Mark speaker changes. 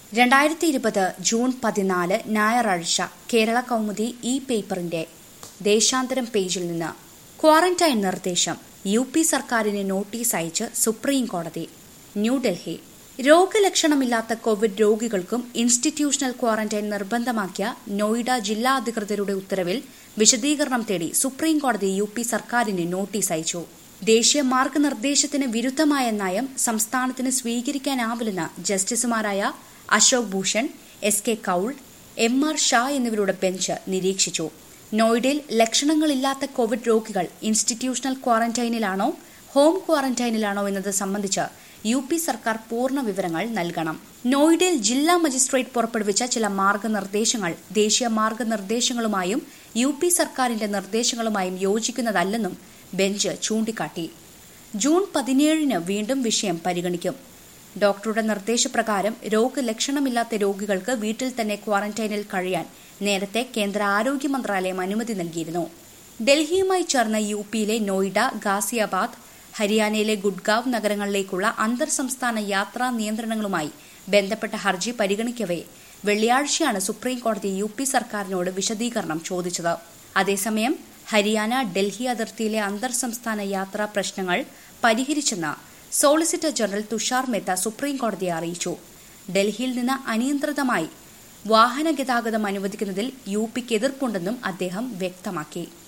Speaker 1: രണ്ടായിരത്തി ഇരുപത് ജൂൺ പതിനാല് ഞായറാഴ്ച കേരള കൗമുദി ഇ പേപ്പറിന്റെ ദേശാന്തരം പേജിൽ നിന്ന് ക്വാറന്റൈൻ നിർദ്ദേശം യു പി സർക്കാരിന് നോട്ടീസ് അയച്ച് സുപ്രീം കോടതി ന്യൂഡൽഹി രോഗലക്ഷണമില്ലാത്ത കോവിഡ് രോഗികൾക്കും ഇൻസ്റ്റിറ്റ്യൂഷണൽ ക്വാറന്റൈൻ നിർബന്ധമാക്കിയ നോയിഡ ജില്ലാ അധികൃതരുടെ ഉത്തരവിൽ വിശദീകരണം തേടി സുപ്രീം കോടതി യു പി സർക്കാരിന് നോട്ടീസ് അയച്ചു ദേശീയ മാർഗനിർദ്ദേശത്തിന് വിരുദ്ധമായ നയം സംസ്ഥാനത്തിന് സ്വീകരിക്കാനാവില്ലെന്ന് ജസ്റ്റിസുമാരായ Ashok Bhushan S K Kaul M R Shah എന്നിവരുടെ ബെഞ്ച് നിരീക്ഷിച്ചു നോയിഡയിൽ ലക്ഷണങ്ങളില്ലാത്ത കോവിഡ് രോഗികൾ ഇൻസ്റ്റിറ്റ്യൂഷണൽ ക്വാറന്റൈനിലാണോ ഹോം ക്വാറന്റൈനിലാണോ എന്നത് സംബന്ധിച്ച് യു പി സർക്കാർ പൂർണ്ണ വിവരങ്ങൾ നൽകണം നോയിഡയിൽ ജില്ലാ മജിസ്ട്രേറ്റ് പുറപ്പെടുവിച്ച ചില മാർഗനിർദ്ദേശങ്ങൾ ദേശീയ മാർഗനിർദ്ദേശങ്ങളുമായും യു പി സർക്കാരിന്റെ നിർദ്ദേശങ്ങളുമായും യോജിക്കുന്നതല്ലെന്നും ബെഞ്ച് ചൂണ്ടിക്കാട്ടി ജൂൺ പതിനേഴിന് വീണ്ടും വിഷയം പരിഗണിക്കും ഡോക്ടറുടെ നിർദ്ദേശപ്രകാരം രോഗലക്ഷണമില്ലാത്ത രോഗികൾക്ക് വീട്ടിൽ തന്നെ ക്വാറന്റൈനിൽ കഴിയാൻ നേരത്തെ കേന്ദ്ര ആരോഗ്യ മന്ത്രാലയം അനുമതി നൽകിയിരുന്നു ഡൽഹിയുമായി ചേർന്ന യു പിയിലെ നോയിഡ ഗാസിയാബാദ് ഹരിയാനയിലെ ഗുഡ്ഗാവ് നഗരങ്ങളിലേക്കുള്ള അന്തർ സംസ്ഥാന യാത്രാ നിയന്ത്രണങ്ങളുമായി ബന്ധപ്പെട്ട ഹർജി പരിഗണിക്കവേ വെള്ളിയാഴ്ചയാണ് സുപ്രീം കോടതി യു പി സർക്കാരിനോട് വിശദീകരണം ചോദിച്ചത് അതേസമയം ഹരിയാന ഡൽഹി അതിർത്തിയിലെ അന്തർ സംസ്ഥാന യാത്രാ പ്രശ്നങ്ങൾ പരിഹരിച്ചെന്ന് solicitor general Tushar Mehta supreme കോടതിയെ അറിയിച്ചു ഡൽഹിയിൽ നിന്ന് അനിയന്ത്രിതമായി വാഹന ഗതാഗതം അനുവദിക്കുന്നതിൽ യു പിക്ക് എതിർപ്പുണ്ടെന്നും അദ്ദേഹം വ്യക്തമാക്കി